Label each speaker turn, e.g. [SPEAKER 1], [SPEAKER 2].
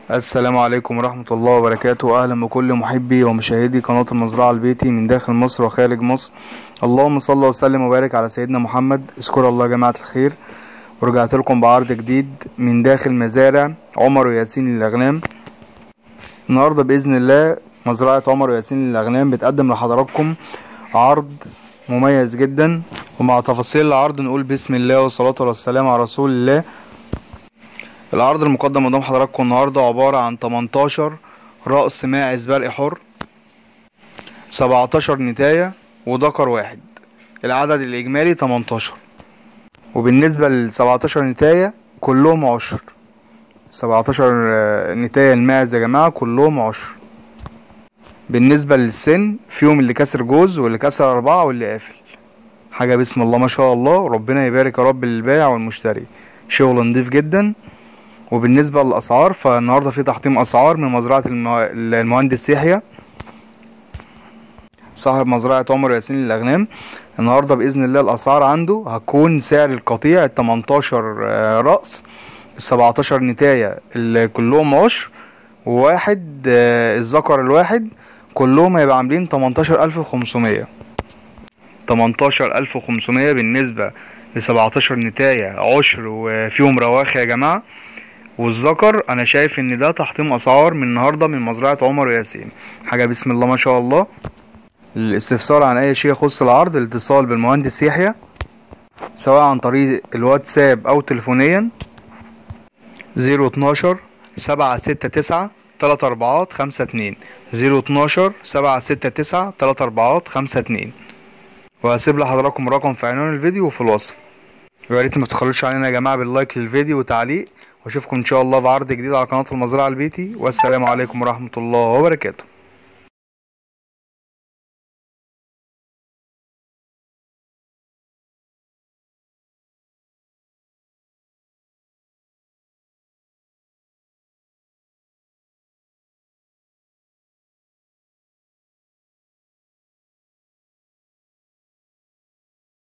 [SPEAKER 1] السلام عليكم ورحمة الله وبركاته أهلا بكل محبي ومشاهدي قناة المزرعة البيتي من داخل مصر وخارج مصر اللهم صل وسلم وبارك على سيدنا محمد اذكر الله يا جماعة الخير ورجعت لكم بعرض جديد من داخل مزارع عمر وياسين الأغنام النهاردة بإذن الله مزرعة عمر وياسين الأغنام بتقدم لحضراتكم عرض مميز جدا ومع تفاصيل العرض نقول بسم الله والصلاة والسلام على رسول الله العرض المقدم قدام حضراتكم النهاردة عبارة عن 18 رأس ماعز برق حر 17 نتاية وذكر واحد العدد الإجمالي 18 وبالنسبة لل 17 نتاية كلهم عشر 17 نتاية الماعز يا جماعة كلهم عشر بالنسبة للسن فيهم اللي كسر جوز واللي كسر أربعة واللي قافل حاجة بسم الله ما شاء الله ربنا يبارك يا رب للبائع والمشتري شغل نضيف جدا وبالنسبة للأسعار فالنهاردة في تحطيم أسعار من مزرعة المه... المهندس يحيى صاحب مزرعة عمر ياسين للأغنام النهاردة بإذن الله الأسعار عنده هتكون سعر القطيع التمنتاشر رأس السبعتاشر نتاية اللي كلهم عشر وواحد الذكر الواحد كلهم هيبقى عاملين تمنتاشر ألف وخمسمية تمنتاشر ألف وخمسمية بالنسبة لسبعتاشر نتاية عشر وفيهم رواخي يا جماعة والذكر انا شايف ان ده تحطيم اسعار من النهارده من مزرعه عمر وياسين حاجه بسم الله ما شاء الله الاستفسار عن اي شيء يخص العرض الاتصال بالمهندس يحيى سواء عن طريق الواتساب او تليفونيا زيرو اتناشر سبعة ستة تسعة تلات اربعات خمسة اتنين زيرو اتناشر سبعة ستة تسعة تلات اربعات خمسة اتنين وهسيب لحضراتكم الرقم في عنوان الفيديو وفي الوصف ويا ريت ما تخلوش علينا يا جماعه باللايك للفيديو وتعليق واشوفكم ان شاء الله في عرض جديد على قناه المزرعه البيتي والسلام عليكم ورحمه الله وبركاته